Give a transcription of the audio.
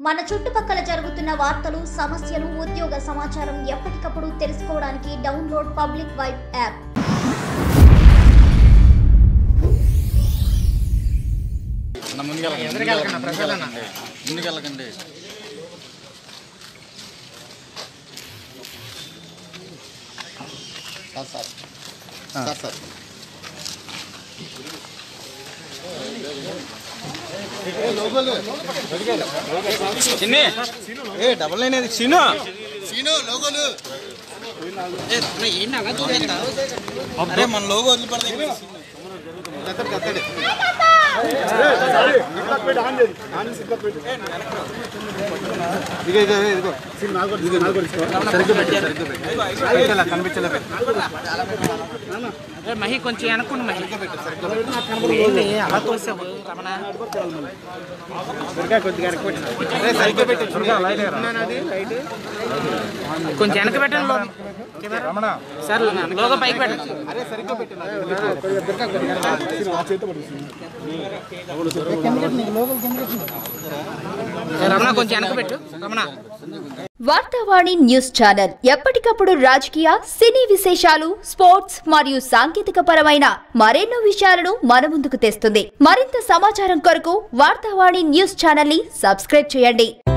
మన చుట్టుపక్కల జరుగుతున్న వార్తలు సమస్యలు ఉద్యోగ సమాచారం ఎప్పటికప్పుడు తెలుసుకోవడానికి డౌన్లోడ్ పబ్లిక్ వైబ్ యాప్ అన్న ముందుకెళ్ళకండి ఎదురుకెళ్ళకండి, ప్రసాద్ అన్న. ముందుకెళ్ళకండి సార్ సార్ సార్ సార్ చిన్ని ఏ డబల్ నైన్ అది చిను సీను లోగోలు అరే మన లోగో వదిలిపడదు మహి కొంచెం అనుకోండి మహి ఏంటి అలా తోసావు రమణ కొంచెం వెనక పెట్టండి లోగో. కెమెరా. సార్ లోగో పైకి పెట్టండి ఏ, రమణ కొంచెం వెనక పెట్టు రమణ వార్తావాణి న్యూస్ ఛానల్ ఎప్పటికప్పుడు రాజకీయ సినీ విశేషాలు స్పోర్ట్స్ మరియు సాంకేతిక పరమైన మరెన్నో విషయాలను మన ముందుకు తెస్తుంది మరింత సమాచారం కొరకు వార్తావాణి న్యూస్ ఛానల్ ని సబ్స్క్రైబ్ చేయండి